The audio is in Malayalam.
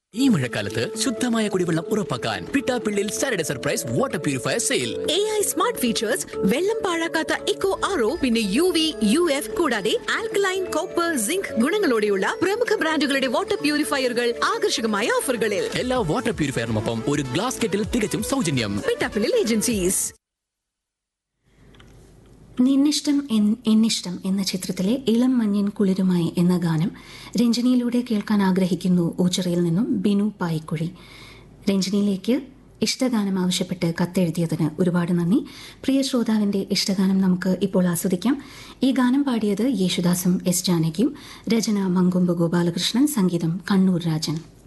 ഈ മഴക്കാലത്ത് ശുദ്ധമായ കുടിവെള്ളം ഉറപ്പാക്കാൻ പിട്ടാപ്പിള്ളിൽ Saturday surprise water purifier sale A I smart features വെള്ളം പാഴാക്കാത്ത ഇക്കോ ആറോ പിന്നെ യു വി യു എഫ് കൂടാതെ ആൽക്കലൈൻ കോപ്പർ സിങ്ക് ഗുണങ്ങളോടെയുള്ള പ്രമുഖ ബ്രാൻഡുകളുടെ വാട്ടർ പ്യൂരിഫയറുകൾ ആകർഷകമായ ഓഫറുകളിൽ എല്ലാ വാട്ടർ പ്യൂരിഫയറിനൊപ്പം ഒരു ഗ്ലാസ് കെറ്റിൽ തികച്ചും സൗജന്യം പിട്ടാപ്പിളിൽ ഏജൻസീസ് നിന്നിഷ്ടം എൻ- എന്നിഷ്ടം എന്ന ചിത്രത്തിലെ ഇളം മഞ്ഞിൻ കുളിരുമായി എന്ന ഗാനം രഞ്ജനിയിലൂടെ കേൾക്കാൻ ആഗ്രഹിക്കുന്നു ഊച്ചറയിൽ നിന്നും ബിനു പായിക്കുഴി രഞ്ജനിയിലേക്ക് ഇഷ്ടഗാനം ആവശ്യപ്പെട്ട് കത്തെഴുതിയതിന് ഒരുപാട് നന്ദി പ്രിയ ശ്രോതാവിന്റെ ഇഷ്ടഗാനം നമുക്ക് ഇപ്പോൾ ആസ്വദിക്കാം ഈ ഗാനം പാടിയത് യേശുദാസും എസ് ജാനകിയും രചന മങ്കൊമ്പ് ഗോപാലകൃഷ്ണൻ സംഗീതം കണ്ണൂർ രാജൻ